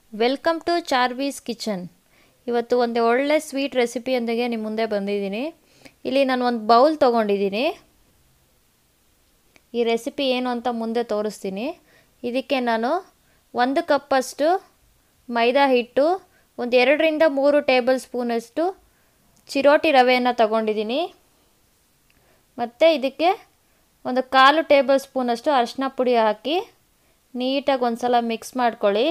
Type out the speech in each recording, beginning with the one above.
welcome to Charvi's kitchen ಇವತ್ತು ಒಂದು ಒಳ್ಳೆ ಸ್ವೀಟ್ ರೆಸಿಪಿಯೊಂದಿಗೆ ನಿಮ್ಮ ಮುಂದೆ ಬಂದಿದ್ದೀನಿ ಇಲ್ಲಿ ನಾನು ಒಂದು ಬೌಲ್ ತೊಗೊಂಡಿದ್ದೀನಿ ಈ ರೆಸಿಪಿ ಏನು ಅಂತ ಮುಂದೆ ತೋರಿಸ್ತೀನಿ ಇದಕ್ಕೆ ನಾನು ಒಂದು ಕಪ್ಪಷ್ಟು ಮೈದಾ ಹಿಟ್ಟು ಒಂದು ಎರಡರಿಂದ ಮೂರು ಟೇಬಲ್ ಸ್ಪೂನಷ್ಟು ಚಿರೋಟಿ ರವೆಯನ್ನು ತಗೊಂಡಿದ್ದೀನಿ ಮತ್ತು ಇದಕ್ಕೆ ಒಂದು ಕಾಲು ಟೇಬಲ್ ಸ್ಪೂನಷ್ಟು ಅರಿಶಿನ ಪುಡಿ ಹಾಕಿ ನೀಟಾಗಿ ಒಂದು ಸಲ ಮಿಕ್ಸ್ ಮಾಡ್ಕೊಳ್ಳಿ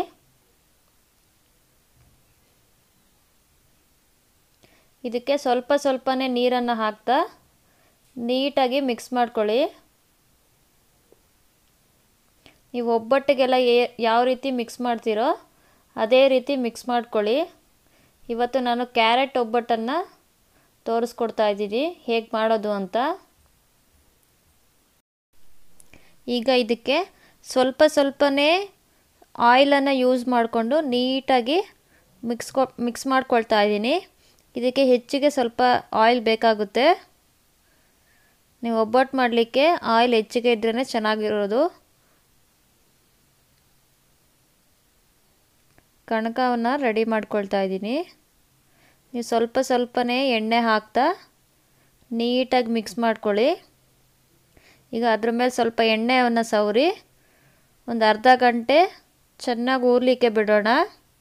ಇದಕ್ಕೆ ಸ್ವಲ್ಪ ಸ್ವಲ್ಪನೇ ನೀರನ್ನು ಹಾಕ್ತಾ ನೀಟಾಗಿ ಮಿಕ್ಸ್ ಮಾಡ್ಕೊಳ್ಳಿ ನೀವು ಒಬ್ಬಟ್ಟಿಗೆಲ್ಲ ಏ ಯಾವ ರೀತಿ ಮಿಕ್ಸ್ ಮಾಡ್ತೀರೋ ಅದೇ ರೀತಿ ಮಿಕ್ಸ್ ಮಾಡ್ಕೊಳ್ಳಿ ಇವತ್ತು ನಾನು ಕ್ಯಾರೆಟ್ ಒಬ್ಬಟ್ಟನ್ನು ತೋರಿಸ್ಕೊಡ್ತಾ ಇದ್ದೀನಿ ಹೇಗೆ ಮಾಡೋದು ಅಂತ ಈಗ ಇದಕ್ಕೆ ಸ್ವಲ್ಪ ಸ್ವಲ್ಪನೇ ಆಯಿಲನ್ನು ಯೂಸ್ ಮಾಡಿಕೊಂಡು ನೀಟಾಗಿ ಮಿಕ್ಸ್ಕೊ ಮಿಕ್ಸ್ ಮಾಡ್ಕೊಳ್ತಾ ಇದ್ದೀನಿ ಇದಕ್ಕೆ ಹೆಚ್ಚಿಗೆ ಸ್ವಲ್ಪ ಆಯಿಲ್ ಬೇಕಾಗುತ್ತೆ ನೀವು ಒಬ್ಬಟ್ಟು ಮಾಡಲಿಕ್ಕೆ ಆಯಿಲ್ ಹೆಚ್ಚಿಗೆ ಇದ್ರೇ ಚೆನ್ನಾಗಿರೋದು ಕಣಕವನ್ನು ರೆಡಿ ಮಾಡ್ಕೊಳ್ತಾ ಇದ್ದೀನಿ ನೀವು ಸ್ವಲ್ಪ ಸ್ವಲ್ಪನೇ ಎಣ್ಣೆ ಹಾಕ್ತಾ ನೀಟಾಗಿ ಮಿಕ್ಸ್ ಮಾಡ್ಕೊಳ್ಳಿ ಈಗ ಅದ್ರ ಮೇಲೆ ಸ್ವಲ್ಪ ಎಣ್ಣೆಯನ್ನು ಸವರಿ ಒಂದು ಅರ್ಧ ಗಂಟೆ ಚೆನ್ನಾಗಿ ಊರಲಿಕ್ಕೆ ಬಿಡೋಣ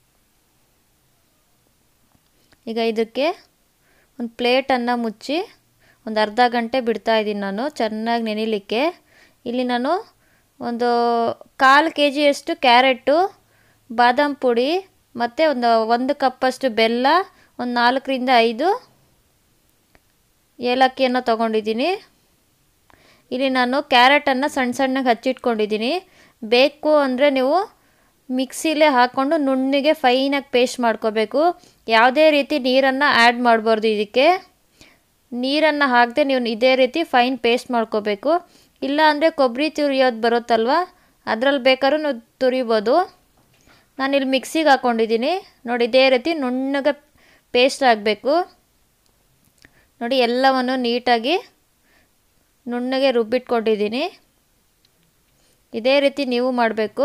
ಈಗ ಇದಕ್ಕೆ ಒಂದು ಪ್ಲೇಟನ್ನು ಮುಚ್ಚಿ ಒಂದು ಅರ್ಧ ಗಂಟೆ ಬಿಡ್ತಾ ಇದ್ದೀನಿ ನಾನು ಚೆನ್ನಾಗಿ ನೆನಿಲಿಕ್ಕೆ ಇಲ್ಲಿ ನಾನು ಒಂದು ಕಾಲು ಕೆ ಜಿಯಷ್ಟು ಕ್ಯಾರೆಟು ಬಾದಾಮ್ ಪುಡಿ ಮತ್ತು ಒಂದು ಒಂದು ಕಪ್ಪಷ್ಟು ಬೆಲ್ಲ ಒಂದು ನಾಲ್ಕರಿಂದ ಐದು ಏಲಕ್ಕಿಯನ್ನು ತೊಗೊಂಡಿದ್ದೀನಿ ಇಲ್ಲಿ ನಾನು ಕ್ಯಾರೆಟನ್ನು ಸಣ್ಣ ಸಣ್ಣಗೆ ಹಚ್ಚಿಟ್ಕೊಂಡಿದ್ದೀನಿ ಬೇಕು ಅಂದರೆ ನೀವು ಮಿಕ್ಸಿಲೇ ಹಾಕ್ಕೊಂಡು ನುಣ್ಣಿಗೆ ಫೈನಾಗಿ ಪೇಸ್ಟ್ ಮಾಡ್ಕೋಬೇಕು ಯಾವುದೇ ರೀತಿ ನೀರನ್ನು ಆ್ಯಡ್ ಮಾಡಬಾರ್ದು ಇದಕ್ಕೆ ನೀರನ್ನು ಹಾಕದೆ ನೀವು ಇದೇ ರೀತಿ ಫೈನ್ ಪೇಸ್ಟ್ ಮಾಡ್ಕೋಬೇಕು ಇಲ್ಲ ಅಂದರೆ ಕೊಬ್ಬರಿ ತುರಿಯೋದು ಬರುತ್ತಲ್ವ ಅದರಲ್ಲಿ ಬೇಕಾದ್ರೂ ನೀವು ತುರಿಬೋದು ನಾನಿಲ್ಲಿ ಮಿಕ್ಸಿಗೆ ಹಾಕ್ಕೊಂಡಿದ್ದೀನಿ ನೋಡಿ ಇದೇ ರೀತಿ ನುಣ್ಣಗೆ ಪೇಸ್ಟ್ ಆಗಬೇಕು ನೋಡಿ ಎಲ್ಲವನ್ನು ನೀಟಾಗಿ ನುಣ್ಣಗೆ ರುಬ್ಬಿಟ್ಕೊಂಡಿದ್ದೀನಿ ಇದೇ ರೀತಿ ನೀವು ಮಾಡಬೇಕು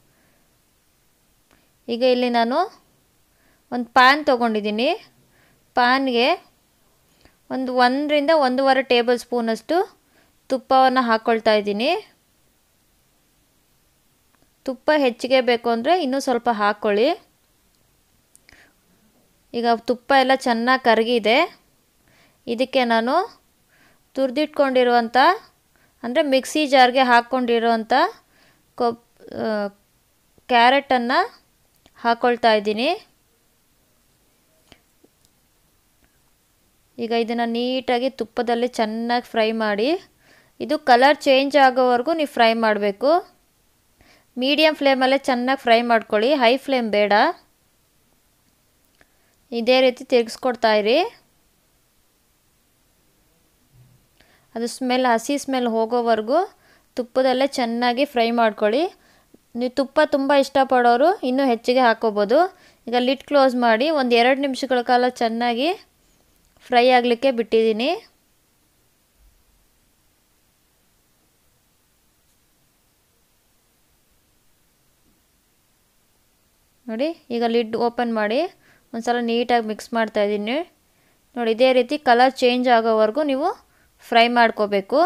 ಈಗ ಇಲ್ಲಿ ನಾನು ಒಂದು ಪ್ಯಾನ್ ತೊಗೊಂಡಿದ್ದೀನಿ ಪ್ಯಾನ್ಗೆ ಒಂದು ಒಂದರಿಂದ ಒಂದೂವರೆ ಟೇಬಲ್ ಸ್ಪೂನಷ್ಟು ತುಪ್ಪವನ್ನು ಹಾಕ್ಕೊಳ್ತಾ ಇದ್ದೀನಿ ತುಪ್ಪ ಹೆಚ್ಚಿಗೆ ಬೇಕು ಅಂದರೆ ಇನ್ನೂ ಸ್ವಲ್ಪ ಹಾಕ್ಕೊಳ್ಳಿ ಈಗ ತುಪ್ಪ ಎಲ್ಲ ಚೆನ್ನಾಗಿ ಕರಗಿದೆ ಇದಕ್ಕೆ ನಾನು ತುರಿದಿಟ್ಕೊಂಡಿರುವಂಥ ಅಂದರೆ ಮಿಕ್ಸಿ ಜಾರ್ಗೆ ಹಾಕ್ಕೊಂಡಿರುವಂಥ ಕೊಬ್ ಕ್ಯಾರೆಟನ್ನು ಹಾಕ್ಕೊಳ್ತಾ ಇದ್ದೀನಿ ಈಗ ಇದನ್ನು ನೀಟಾಗಿ ತುಪ್ಪದಲ್ಲಿ ಚೆನ್ನಾಗಿ ಫ್ರೈ ಮಾಡಿ ಇದು ಕಲರ್ ಚೇಂಜ್ ಆಗೋವರೆಗೂ ನೀವು ಫ್ರೈ ಮಾಡಬೇಕು ಮೀಡಿಯಮ್ ಫ್ಲೇಮಲ್ಲೇ ಚೆನ್ನಾಗಿ ಫ್ರೈ ಮಾಡ್ಕೊಳ್ಳಿ ಹೈ ಫ್ಲೇಮ್ ಬೇಡ ಇದೇ ರೀತಿ ತಿರುಗಿಸ್ಕೊಡ್ತಾ ಇರಿ ಅದು ಸ್ಮೆಲ್ ಹಸಿ ಸ್ಮೆಲ್ ಹೋಗೋವರೆಗೂ ತುಪ್ಪದಲ್ಲೇ ಚೆನ್ನಾಗಿ ಫ್ರೈ ಮಾಡ್ಕೊಳ್ಳಿ ನೀವು ತುಪ್ಪ ತುಂಬ ಇಷ್ಟಪಡೋರು ಇನ್ನೂ ಹೆಚ್ಚಿಗೆ ಹಾಕೋಬೋದು ಈಗ ಲಿಟ್ ಕ್ಲೋಸ್ ಮಾಡಿ ಒಂದು ಎರಡು ನಿಮಿಷಗಳ ಕಾಲ ಚೆನ್ನಾಗಿ ಫ್ರೈ ಆಗಲಿಕ್ಕೆ ಬಿಟ್ಟಿದ್ದೀನಿ ನೋಡಿ ಈಗ ಲಿಡ್ ಓಪನ್ ಮಾಡಿ ಒಂದು ಸಲ ನೀಟಾಗಿ ಮಿಕ್ಸ್ ಮಾಡ್ತಾಯಿದ್ದೀನಿ ನೋಡಿ ಇದೇ ರೀತಿ ಕಲರ್ ಚೇಂಜ್ ಆಗೋವರೆಗೂ ನೀವು ಫ್ರೈ ಮಾಡ್ಕೋಬೇಕು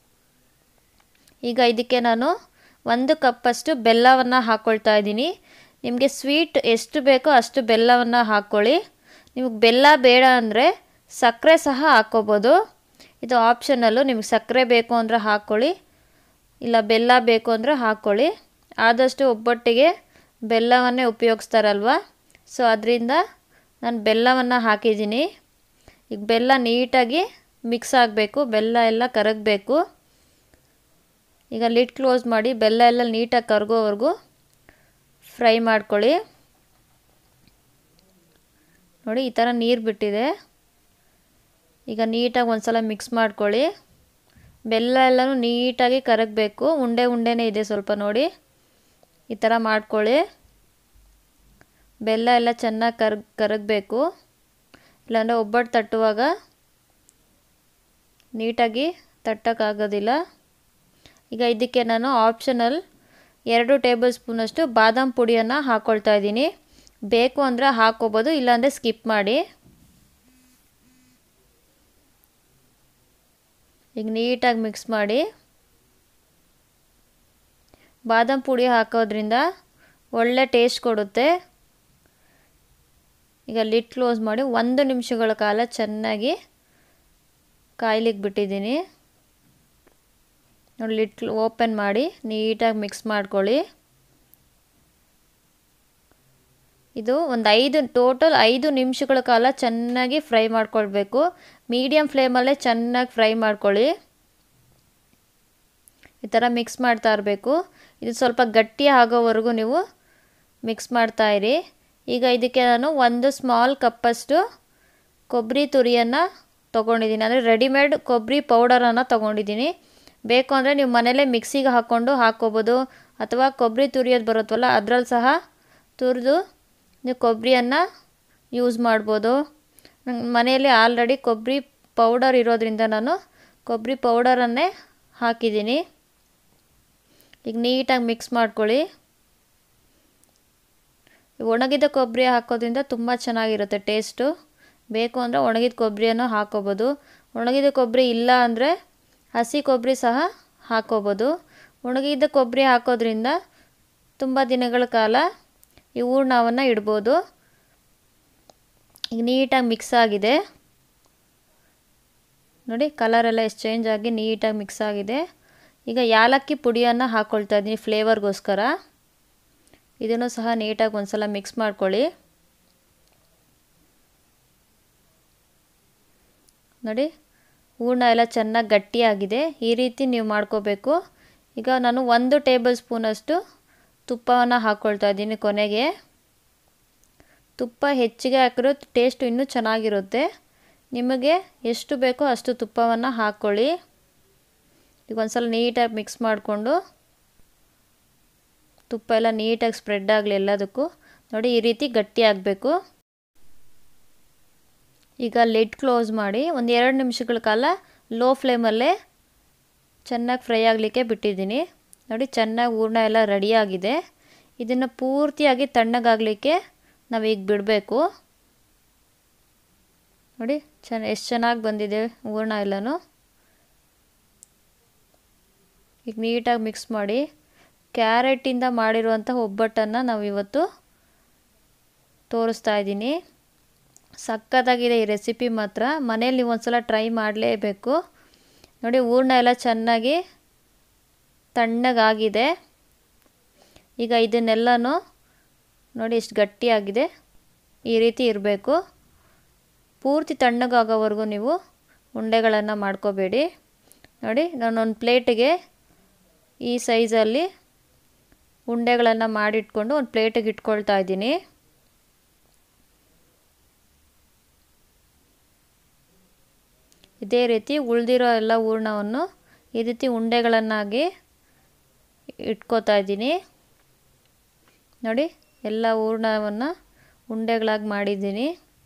ಈಗ ಇದಕ್ಕೆ ನಾನು ಒಂದು ಕಪ್ಪಷ್ಟು ಬೆಲ್ಲವನ್ನು ಹಾಕ್ಕೊಳ್ತಾ ಇದ್ದೀನಿ ನಿಮಗೆ ಸ್ವೀಟ್ ಎಷ್ಟು ಬೇಕೋ ಅಷ್ಟು ಬೆಲ್ಲವನ್ನು ಹಾಕ್ಕೊಳ್ಳಿ ನಿಮಗೆ ಬೆಲ್ಲ ಬೇಡ ಅಂದರೆ ಸಕ್ಕರೆ ಸಹ ಹಾಕ್ಕೋಬೋದು ಇದು ಆಪ್ಷನಲ್ಲು ನಿಮಗೆ ಸಕ್ಕರೆ ಬೇಕು ಅಂದರೆ ಹಾಕ್ಕೊಳ್ಳಿ ಇಲ್ಲ ಬೆಲ್ಲ ಬೇಕು ಅಂದರೆ ಹಾಕ್ಕೊಳ್ಳಿ ಆದಷ್ಟು ಒಬ್ಬಟ್ಟಿಗೆ ಬೆಲ್ಲವನ್ನೇ ಉಪಯೋಗಿಸ್ತಾರಲ್ವ ಸೊ ಅದರಿಂದ ನಾನು ಬೆಲ್ಲವನ್ನು ಹಾಕಿದ್ದೀನಿ ಈಗ ಬೆಲ್ಲ ನೀಟಾಗಿ ಮಿಕ್ಸ್ ಆಗಬೇಕು ಬೆಲ್ಲ ಎಲ್ಲ ಕರಗಬೇಕು ಈಗ ಲಿಡ್ ಕ್ಲೋಸ್ ಮಾಡಿ ಬೆಲ್ಲ ಎಲ್ಲ ನೀಟಾಗಿ ಕರಗೋವರೆಗೂ ಫ್ರೈ ಮಾಡ್ಕೊಳ್ಳಿ ನೋಡಿ ಈ ಥರ ನೀರು ಬಿಟ್ಟಿದೆ ಈಗ ನೀಟಾಗಿ ಒಂದು ಸಲ ಮಿಕ್ಸ್ ಮಾಡ್ಕೊಳ್ಳಿ ಬೆಲ್ಲ ಎಲ್ಲನೂ ನೀಟಾಗಿ ಕರಗಬೇಕು ಉಂಡೆ ಉಂಡೆನೇ ಇದೆ ಸ್ವಲ್ಪ ನೋಡಿ ಈ ಥರ ಮಾಡ್ಕೊಳ್ಳಿ ಬೆಲ್ಲ ಎಲ್ಲ ಚೆನ್ನಾಗಿ ಕರಗ್ ಕರಗಬೇಕು ಇಲ್ಲಾಂದರೆ ಒಬ್ಬಟ್ಟು ತಟ್ಟುವಾಗ ನೀಟಾಗಿ ತಟ್ಟೋಕ್ಕಾಗೋದಿಲ್ಲ ಈಗ ಇದಕ್ಕೆ ನಾನು ಆಪ್ಷನಲ್ ಎರಡು ಟೇಬಲ್ ಸ್ಪೂನಷ್ಟು ಬಾದಾಮ್ ಪುಡಿಯನ್ನು ಹಾಕ್ಕೊಳ್ತಾ ಇದ್ದೀನಿ ಬೇಕು ಅಂದರೆ ಹಾಕ್ಕೋಬೋದು ಇಲ್ಲಾಂದರೆ ಸ್ಕಿಪ್ ಮಾಡಿ ಈಗ ನೀಟಾಗಿ ಮಿಕ್ಸ್ ಮಾಡಿ ಬಾದಾಮ್ ಪುಡಿ ಹಾಕೋದ್ರಿಂದ ಒಳ್ಳೆ ಟೇಸ್ಟ್ ಕೊಡುತ್ತೆ ಈಗ ಲಿಟ್ ಕ್ಲೋಸ್ ಮಾಡಿ ಒಂದು ನಿಮಿಷಗಳ ಕಾಲ ಚೆನ್ನಾಗಿ ಕಾಯ್ಲಿಕ್ಕೆ ಬಿಟ್ಟಿದ್ದೀನಿ ನೋಡಿ ಲಿಟ್ ಓಪನ್ ಮಾಡಿ ನೀಟಾಗಿ ಮಿಕ್ಸ್ ಮಾಡ್ಕೊಳ್ಳಿ ಇದು ಒಂದು ಐದು ಟೋಟಲ್ ಐದು ನಿಮಿಷಗಳ ಕಾಲ ಚೆನ್ನಾಗಿ ಫ್ರೈ ಮಾಡ್ಕೊಳ್ಬೇಕು ಮೀಡಿಯಮ್ ಫ್ಲೇಮಲ್ಲೇ ಚೆನ್ನಾಗಿ ಫ್ರೈ ಮಾಡ್ಕೊಳ್ಳಿ ಈ ಥರ ಮಿಕ್ಸ್ ಮಾಡ್ತಾ ಇರಬೇಕು ಇದು ಸ್ವಲ್ಪ ಗಟ್ಟಿ ಆಗೋವರೆಗೂ ನೀವು ಮಿಕ್ಸ್ ಮಾಡ್ತಾಯಿರಿ ಈಗ ಇದಕ್ಕೆ ನಾನು ಒಂದು ಸ್ಮಾಲ್ ಕಪ್ಪಷ್ಟು ಕೊಬ್ಬರಿ ತುರಿಯನ್ನು ತೊಗೊಂಡಿದ್ದೀನಿ ಅಂದರೆ ರೆಡಿಮೇಡ್ ಕೊಬ್ಬರಿ ಪೌಡರನ್ನು ತೊಗೊಂಡಿದ್ದೀನಿ ಬೇಕು ಅಂದರೆ ನೀವು ಮನೇಲೇ ಮಿಕ್ಸಿಗೆ ಹಾಕ್ಕೊಂಡು ಹಾಕ್ಕೋಬೋದು ಅಥವಾ ಕೊಬ್ಬರಿ ತುರಿಯೋದು ಬರುತ್ತಲ್ಲ ಅದರಲ್ಲಿ ಸಹ ತುರಿದು ನೀವು ಕೊಬ್ಬರಿಯನ್ನು ಯೂಸ್ ಮಾಡ್ಬೋದು ಮನೆಯಲ್ಲಿ ಆಲ್ರೆಡಿ ಕೊಬ್ಬರಿ ಪೌಡರ್ ಇರೋದ್ರಿಂದ ನಾನು ಕೊಬ್ಬರಿ ಪೌಡರನ್ನೇ ಹಾಕಿದ್ದೀನಿ ಈಗ ನೀಟಾಗಿ ಮಿಕ್ಸ್ ಮಾಡ್ಕೊಳ್ಳಿ ಒಣಗಿದ ಕೊಬ್ಬರಿ ಹಾಕೋದ್ರಿಂದ ತುಂಬ ಚೆನ್ನಾಗಿರುತ್ತೆ ಟೇಸ್ಟು ಬೇಕು ಅಂದರೆ ಒಣಗಿದ ಕೊಬ್ಬರಿಯನ್ನು ಹಾಕೋಬೋದು ಒಣಗಿದ ಕೊಬ್ಬರಿ ಇಲ್ಲ ಅಂದರೆ ಹಸಿ ಕೊಬ್ಬರಿ ಸಹ ಹಾಕೋಬೋದು ಒಣಗಿದ ಕೊಬ್ಬರಿ ಹಾಕೋದ್ರಿಂದ ತುಂಬ ದಿನಗಳ ಕಾಲ ಈ ಹೂರ್ಣವನ್ನು ಇಡ್ಬೋದು ಈಗ ನೀಟಾಗಿ ಮಿಕ್ಸ್ ಆಗಿದೆ ನೋಡಿ ಕಲರೆಲ್ಲ ಎಷ್ಟು ಚೇಂಜ್ ಆಗಿ ನೀಟಾಗಿ ಮಿಕ್ಸ್ ಆಗಿದೆ ಈಗ ಯಾಲಕ್ಕಿ ಪುಡಿಯನ್ನು ಹಾಕ್ಕೊಳ್ತಾ ಇದ್ದೀನಿ ಫ್ಲೇವರ್ಗೋಸ್ಕರ ಇದನ್ನು ಸಹ ನೀಟಾಗಿ ಒಂದ್ಸಲ ಮಿಕ್ಸ್ ಮಾಡ್ಕೊಳ್ಳಿ ನೋಡಿ ಹೂರ್ಣ ಎಲ್ಲ ಚೆನ್ನಾಗಿ ಗಟ್ಟಿಯಾಗಿದೆ ಈ ರೀತಿ ನೀವು ಮಾಡ್ಕೋಬೇಕು ಈಗ ನಾನು ಒಂದು ಟೇಬಲ್ ಸ್ಪೂನಷ್ಟು ತುಪ್ಪವನ್ನು ಹಾಕ್ಕೊಳ್ತಾ ಇದ್ದೀನಿ ಕೊನೆಗೆ ತುಪ್ಪ ಹೆಚ್ಚಿಗೆ ಹಾಕಿರೋ ಟೇಸ್ಟು ಇನ್ನೂ ಚೆನ್ನಾಗಿರುತ್ತೆ ನಿಮಗೆ ಎಷ್ಟು ಬೇಕೋ ಅಷ್ಟು ತುಪ್ಪವನ್ನು ಹಾಕ್ಕೊಳ್ಳಿ ಈಗ ಒಂದ್ಸಲ ನೀಟಾಗಿ ಮಿಕ್ಸ್ ಮಾಡಿಕೊಂಡು ತುಪ್ಪ ಎಲ್ಲ ನೀಟಾಗಿ ಸ್ಪ್ರೆಡ್ ಆಗಲಿ ಎಲ್ಲದಕ್ಕೂ ನೋಡಿ ಈ ರೀತಿ ಗಟ್ಟಿ ಆಗಬೇಕು ಈಗ ಲಿಡ್ ಕ್ಲೋಸ್ ಮಾಡಿ ಒಂದು ಎರಡು ನಿಮಿಷಗಳ ಕಾಲ ಲೋ ಫ್ಲೇಮಲ್ಲೇ ಚೆನ್ನಾಗಿ ಫ್ರೈ ಆಗಲಿಕ್ಕೆ ಬಿಟ್ಟಿದ್ದೀನಿ ನೋಡಿ ಚೆನ್ನಾಗಿ ಹೂರ್ಣ ಎಲ್ಲ ರೆಡಿಯಾಗಿದೆ ಇದನ್ನು ಪೂರ್ತಿಯಾಗಿ ತಣ್ಣಗಾಗಲಿಕ್ಕೆ ನಾವೀಗ ಬಿಡಬೇಕು ನೋಡಿ ಚೆನ್ನ ಎಷ್ಟು ಚೆನ್ನಾಗಿ ಬಂದಿದೆ ಹೂರ್ಣ ಎಲ್ಲನೂ ಈಗ ನೀಟಾಗಿ ಮಿಕ್ಸ್ ಮಾಡಿ ಕ್ಯಾರೆಟಿಂದ ಮಾಡಿರುವಂಥ ಒಬ್ಬಟ್ಟನ್ನು ನಾವು ಇವತ್ತು ತೋರಿಸ್ತಾ ಇದ್ದೀನಿ ಸಖತ್ತಾಗಿದೆ ಈ ರೆಸಿಪಿ ಮಾತ್ರ ಮನೇಲಿ ನೀವು ಒಂದ್ಸಲ ಟ್ರೈ ಮಾಡಲೇಬೇಕು ನೋಡಿ ಹೂರ್ಣ ಎಲ್ಲ ಚೆನ್ನಾಗಿ ತಣ್ಣಗಾಗಿದೆ ಈಗ ಇದನ್ನೆಲ್ಲನೂ ನೋಡಿ ಎಷ್ಟು ಗಟ್ಟಿಯಾಗಿದೆ ಈ ರೀತಿ ಇರಬೇಕು ಪೂರ್ತಿ ತಣ್ಣಗಾಗೋವರೆಗೂ ನೀವು ಉಂಡೆಗಳನ್ನು ಮಾಡ್ಕೋಬೇಡಿ ನೋಡಿ ನಾನೊಂದು ಪ್ಲೇಟಿಗೆ ಈ ಸೈಜಲ್ಲಿ ಉಂಡೆಗಳನ್ನು ಮಾಡಿಟ್ಕೊಂಡು ಒಂದು ಪ್ಲೇಟಿಗೆ ಇಟ್ಕೊಳ್ತಾ ಇದ್ದೀನಿ ಇದೇ ರೀತಿ ಉಳಿದಿರೋ ಎಲ್ಲ ಹೂರ್ಣವನ್ನು ಈ ರೀತಿ ಉಂಡೆಗಳನ್ನಾಗಿ ಇಟ್ಕೋತಾ ಇದ್ದೀನಿ ನೋಡಿ ಎಲ್ಲ ಹೂರ್ಣವನ್ನು ಉಂಡೆಗಳಾಗಿ ಮಾಡಿದ್ದೀನಿ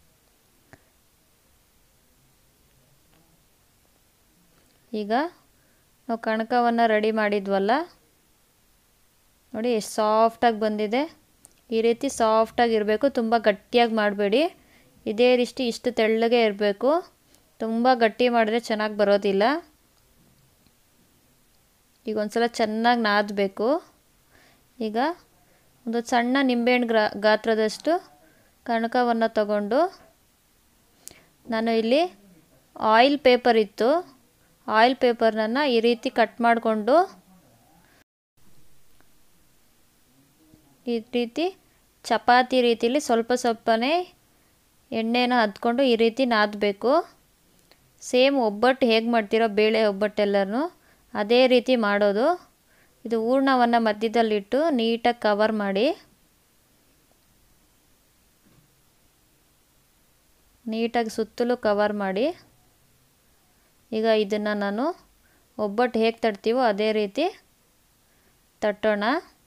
ಈಗ ನಾವು ಕಣಕವನ್ನು ರೆಡಿ ಮಾಡಿದ್ವಲ್ಲ ನೋಡಿ ಎಷ್ಟು ಸಾಫ್ಟಾಗಿ ಬಂದಿದೆ ಈ ರೀತಿ ಸಾಫ್ಟಾಗಿ ಇರಬೇಕು ತುಂಬ ಗಟ್ಟಿಯಾಗಿ ಮಾಡಬೇಡಿ ಇದೇ ರೀತಿ ಇಷ್ಟು ತೆಳ್ಳಗೆ ಇರಬೇಕು ತುಂಬ ಗಟ್ಟಿ ಮಾಡಿದ್ರೆ ಚೆನ್ನಾಗಿ ಬರೋದಿಲ್ಲ ಈಗ ಒಂದ್ಸಲ ಚೆನ್ನಾಗಿ ನಾದಬೇಕು ಈಗ ಒಂದು ಸಣ್ಣ ನಿಂಬೆಹಣ್ಣು ಗ್ರಾ ಗಾತ್ರದಷ್ಟು ಕಣಕವನ್ನು ತಗೊಂಡು ನಾನು ಇಲ್ಲಿ ಆಯಿಲ್ ಪೇಪರ್ ಇತ್ತು ಆಯಿಲ್ ಪೇಪರ್ನನ್ನು ಈ ರೀತಿ ಕಟ್ ಮಾಡಿಕೊಂಡು ಈ ರೀತಿ ಚಪಾತಿ ರೀತಿಲಿ ಸ್ವಲ್ಪ ಸ್ವಲ್ಪನೇ ಎಣ್ಣೆನ ಹದ್ಕೊಂಡು ಈ ರೀತಿ ನಾದಬೇಕು ಸೇಮ್ ಒಬ್ಬಟ್ಟು ಹೇಗೆ ಮಾಡ್ತೀರೋ ಬೇಳೆ ಒಬ್ಬಟ್ಟೆಲ್ಲನೂ ಅದೇ ರೀತಿ ಮಾಡೋದು ಇದು ಹೂರ್ಣವನ್ನು ಮಧ್ಯದಲ್ಲಿಟ್ಟು ನೀಟಾಗಿ ಕವರ್ ಮಾಡಿ ನೀಟಾಗಿ ಸುತ್ತಲೂ ಕವರ್ ಮಾಡಿ ಈಗ ಇದನ್ನು ನಾನು ಒಬ್ಬಟ್ಟು ಹೇಗೆ ತಟ್ತೀವೋ ಅದೇ ರೀತಿ ತಟ್ಟೋಣ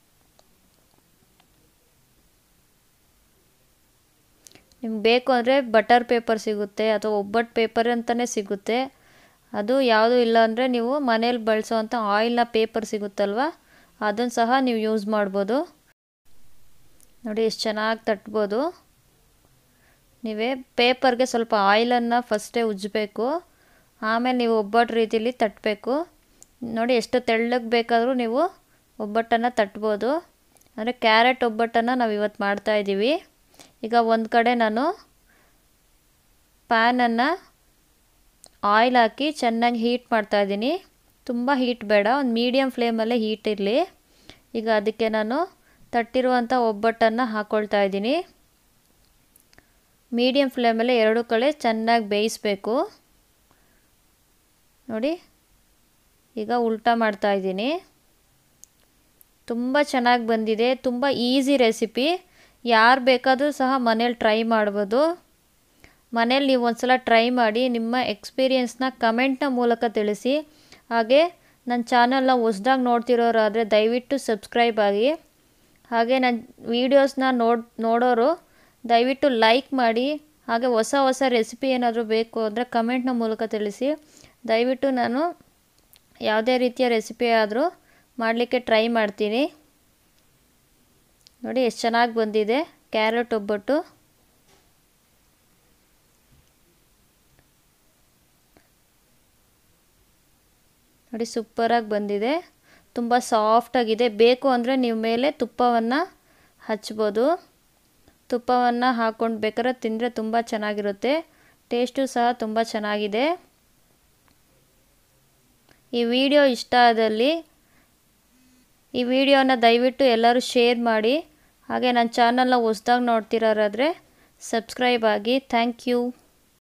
ನಿಮ್ಗೆ ಬೇಕು ಅಂದರೆ ಬಟರ್ ಪೇಪರ್ ಸಿಗುತ್ತೆ ಅಥವಾ ಒಬ್ಬಟ್ಟು ಪೇಪರ್ ಅಂತಲೇ ಸಿಗುತ್ತೆ ಅದು ಯಾವುದು ಇಲ್ಲ ಅಂದರೆ ನೀವು ಮನೇಲಿ ಬಳಸೋವಂಥ ಆಯಿಲ್ನ ಪೇಪರ್ ಸಿಗುತ್ತಲ್ವ ಅದನ್ನು ಸಹ ನೀವು ಯೂಸ್ ಮಾಡ್ಬೋದು ನೋಡಿ ಎಷ್ಟು ಚೆನ್ನಾಗಿ ತಟ್ಬೋದು ನೀವೇ ಪೇಪರ್ಗೆ ಸ್ವಲ್ಪ ಆಯಿಲನ್ನು ಫಸ್ಟೇ ಉಜ್ಜಬೇಕು ಆಮೇಲೆ ನೀವು ಒಬ್ಬಟ್ಟು ರೀತಿಲಿ ತಟ್ಟಬೇಕು ನೋಡಿ ಎಷ್ಟು ತೆಳ್ಳಗೆ ಬೇಕಾದರೂ ನೀವು ಒಬ್ಬಟ್ಟನ್ನು ತಟ್ಬೋದು ಅಂದರೆ ಕ್ಯಾರೆಟ್ ಒಬ್ಬಟ್ಟನ್ನು ನಾವು ಇವತ್ತು ಮಾಡ್ತಾಯಿದ್ದೀವಿ ಈಗ ಒಂದು ಕಡೆ ನಾನು ಪ್ಯಾನನ್ನು ಆಯಿಲ್ ಹಾಕಿ ಚೆನ್ನಾಗಿ ಹೀಟ್ ಮಾಡ್ತಾಯಿದ್ದೀನಿ ತುಂಬ ಹೀಟ್ ಬೇಡ ಒಂದು ಮೀಡಿಯಮ್ ಫ್ಲೇಮಲ್ಲೇ ಹೀಟ್ ಇರಲಿ ಈಗ ಅದಕ್ಕೆ ನಾನು ತಟ್ಟಿರುವಂಥ ಒಬ್ಬಟ್ಟನ್ನು ಹಾಕ್ಕೊಳ್ತಾ ಇದ್ದೀನಿ ಮೀಡಿಯಮ್ ಫ್ಲೇಮಲ್ಲಿ ಎರಡು ಕಡೆ ಚೆನ್ನಾಗಿ ಬೇಯಿಸಬೇಕು ನೋಡಿ ಈಗ ಉಲ್ಟಾ ಮಾಡ್ತಾ ಇದ್ದೀನಿ ತುಂಬ ಚೆನ್ನಾಗಿ ಬಂದಿದೆ ತುಂಬ ಈಸಿ ರೆಸಿಪಿ ಯಾರು ಬೇಕಾದರೂ ಸಹ ಮನೇಲಿ ಟ್ರೈ ಮಾಡ್ಬೋದು ಮನೇಲಿ ನೀವು ಒಂದ್ಸಲ ಟ್ರೈ ಮಾಡಿ ನಿಮ್ಮ ಎಕ್ಸ್ಪೀರಿಯೆನ್ಸ್ನ ಕಮೆಂಟ್ನ ಮೂಲಕ ತಿಳಿಸಿ ಹಾಗೆ ನನ್ನ ಚಾನಲ್ನ ಹೊಸ್ದಾಗಿ ನೋಡ್ತಿರೋರಾದರೆ ದಯವಿಟ್ಟು ಸಬ್ಸ್ಕ್ರೈಬ್ ಆಗಿ ಹಾಗೆ ನನ್ನ ವೀಡಿಯೋಸ್ನ ನೋಡ್ ನೋಡೋರು ದಯವಿಟ್ಟು ಲೈಕ್ ಮಾಡಿ ಹಾಗೆ ಹೊಸ ಹೊಸ ರೆಸಿಪಿ ಏನಾದರೂ ಬೇಕು ಅಂದರೆ ಕಮೆಂಟ್ನ ಮೂಲಕ ತಿಳಿಸಿ ದಯವಿಟ್ಟು ನಾನು ಯಾವುದೇ ರೀತಿಯ ರೆಸಿಪಿ ಆದರೂ ಮಾಡಲಿಕ್ಕೆ ಟ್ರೈ ಮಾಡ್ತೀನಿ ನೋಡಿ ಎಷ್ಟು ಚೆನ್ನಾಗಿ ಬಂದಿದೆ ಕ್ಯಾರೆಟ್ ಒಬ್ಬಟ್ಟು ನೋಡಿ ಸೂಪರಾಗಿ ಬಂದಿದೆ ತುಂಬ ಸಾಫ್ಟಾಗಿದೆ ಬೇಕು ಅಂದರೆ ನೀವು ಮೇಲೆ ತುಪ್ಪವನ್ನು ಹಚ್ಬೋದು ತುಪ್ಪವನ್ನು ಹಾಕ್ಕೊಂಡು ಬೇಕಾದ್ರೆ ತಿಂದರೆ ತುಂಬ ಚೆನ್ನಾಗಿರುತ್ತೆ ಟೇಸ್ಟು ಸಹ ತುಂಬ ಚೆನ್ನಾಗಿದೆ ಈ ವಿಡಿಯೋ ಇಷ್ಟ ಆದಲ್ಲಿ ಈ ವಿಡಿಯೋನ ದಯವಿಟ್ಟು ಎಲ್ಲರೂ ಶೇರ್ ಮಾಡಿ ಹಾಗೆ ನನ್ನ ಚಾನಲ್ನ ಹೊಸ್ದಾಗಿ ನೋಡ್ತಿರೋರಾದರೆ ಸಬ್ಸ್ಕ್ರೈಬ್ ಆಗಿ ಥ್ಯಾಂಕ್ ಯು